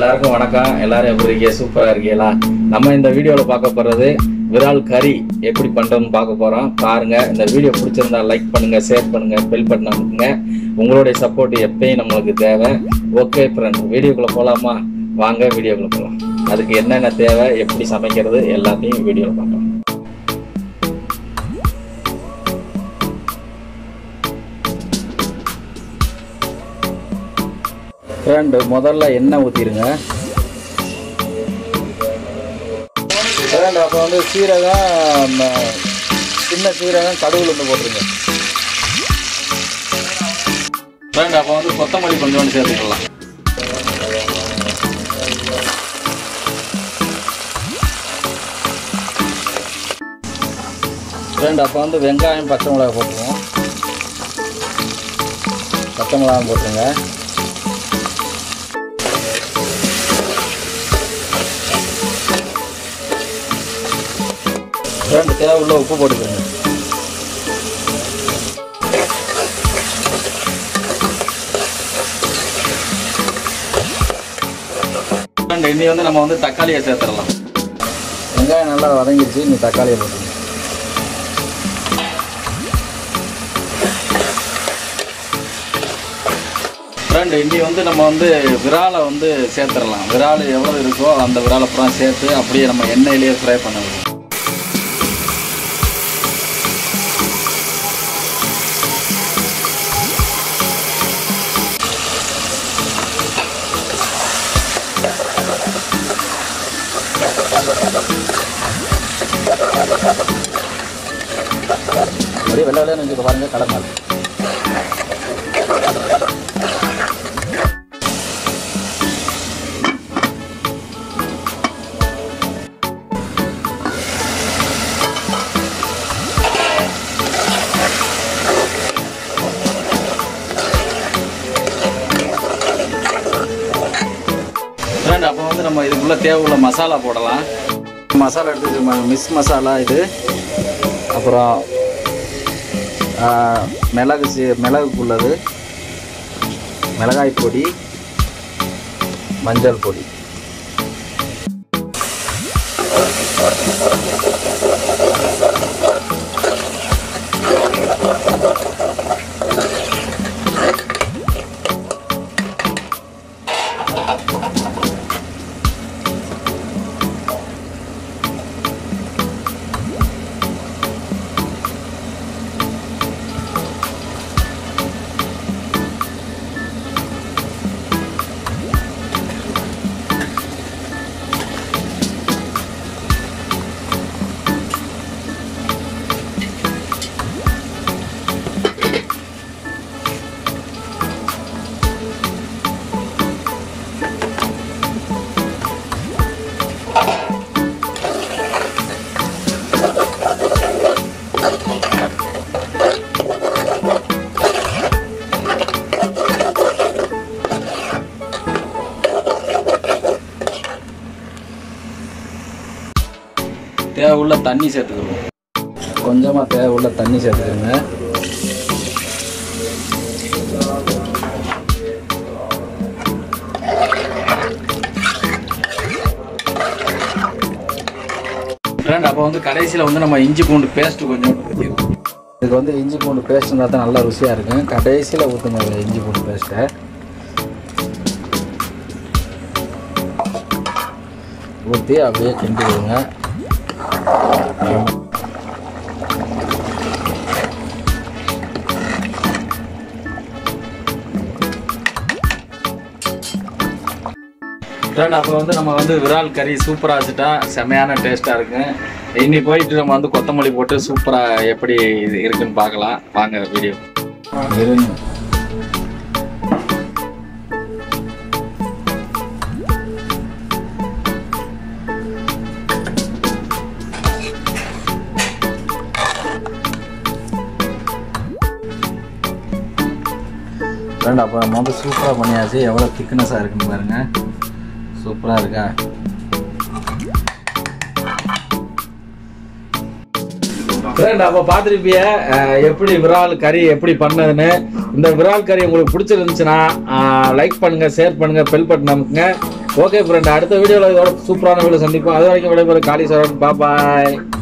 எல்லாருக்கும் வணக்கம் எல்லாரும் எப்படி இருக்கீங்க சூப்பரா இருக்கீங்களா நம்ம இந்த வீடியோல பார்க்க போறது விரால் கறி எப்படி பண்றோம்னு பார்க்க போறோம் பாருங்க இந்த வீடியோ பிடிச்சிருந்தா லைக் பண்ணுங்க ஷேர் பண்ணுங்க பெல் பட்டன் அமுக்குங்க உங்களுடைய சப்போர்ட் எப்பயும் நம்மளுக்கு தேவை ஓகே ஃப்ரெண்ட் வீடியோக்குள்ள போலாமா வாங்க வீடியோக்குள்ள போலாம் அதுக்கு என்னென்ன தேவை எப்படி சமைக்கிறது எல்லாத்தையும் வீடியோல பார்க்கலாம் ஃப்ரெண்டு முதல்ல எண்ணெய் ஊற்றிடுங்க ஃப்ரெண்ட் அப்போ வந்து சீரகம் ம, சின்ன சீரகம் கடுகுல இருந்து போட்டுருங்க ஃப்ரெண்ட் அப்போ வந்து கொத்தமல்லி கொஞ்சோண்டு சேர்த்துக்கலாம் ஃப்ரெண்ட் அப்போ வந்து வெங்காயம் பச்சை மிளகாய் போட்டுருவோம் பச்சை மிளகாய் போட்டுருங்க ரெண்டு தேவை உள்ள உப்பு போட்டுக்கோங்க ரெண்டு இனி வந்து நம்ம வந்து தக்காளியை சேர்த்துடலாம் வெங்காயம் நல்லா வதங்கிடுச்சு நீ தக்காளியை போட்டுருங்க ஃப்ரெண்ட் இனி வந்து நம்ம வந்து விராலை வந்து சேர்த்துடலாம் விரால் எவ்வளோ இருக்கோ அந்த விராலை அப்புறம் சேர்த்து அப்படியே நம்ம எண்ணெயிலேயே ஃப்ரை பண்ணணும் அப்படியே வெள்ளை வெள்ளைன்னு வச்சுக்க பாருங்க கலர் மாதிரி ஃப்ரெண்ட் அப்போ வந்து நம்ம இதுக்குள்ளே தேவையுள்ள மசாலா போடலாம் மசாலா எடுத்து மிஸ் மசாலா இது அப்புறம் ஆ, மிளகு சீ மிளகுக்குள்ளது மிளகாய் பொடி மஞ்சள் பொடி தேவை உள்ள தண்ணி சேர்த்துக்கணும் கொஞ்சமாக தேவை உள்ள தண்ணி சேர்த்துக்கோங்க ஃப்ரெண்ட் அப்போ வந்து கடைசியில் வந்து நம்ம இஞ்சி பூண்டு பேஸ்ட் கொஞ்சம் ஊற்றிடுவோம் இதுக்கு வந்து இஞ்சி பூண்டு பேஸ்ட் இருந்தால் தான் நல்லா ருசியாக இருக்கும் கடைசியில் ஊற்றுங்க இந்த இஞ்சி பூண்டு பேஸ்ட்டை ஊற்றி அப்படியே கிண்டி விடுங்க ஃப்ரெண்ட் அப்போ வந்து நம்ம வந்து விரால் கறி சூப்பராக வச்சுட்டா செமையான டேஸ்ட்டாக இருக்குங்க இன்னி போயிட்டு நம்ம வந்து கொத்தமல்லி போட்டு சூப்பராக எப்படி இது இருக்குன்னு பார்க்கலாம் வாங்க வீடியோ இருங்க ஃப்ரெண்ட் அப்போ நம்ம வந்து சூப்பராக பண்ணியாச்சு எவ்வளோ திக்னஸாக இருக்குன்னு பாருங்க சூப்பராக இருக்கா ஃப்ரெண்ட் அப்போ பார்த்துருப்பிய எப்படி விரால் கறி எப்படி பண்ணதுன்னு இந்த விரால் கறி உங்களுக்கு பிடிச்சிருந்துச்சுன்னா லைக் பண்ணுங்க ஷேர் பண்ணுங்க பெல் பட்டன் அமுக்குங்க ஓகே ஃப்ரெண்ட் அடுத்த வீடியோவில் இதோட சூப்பரான வீடியோ சந்திப்போம் அது வரைக்கும் விடைபெறும் காளி சரவன் பாய்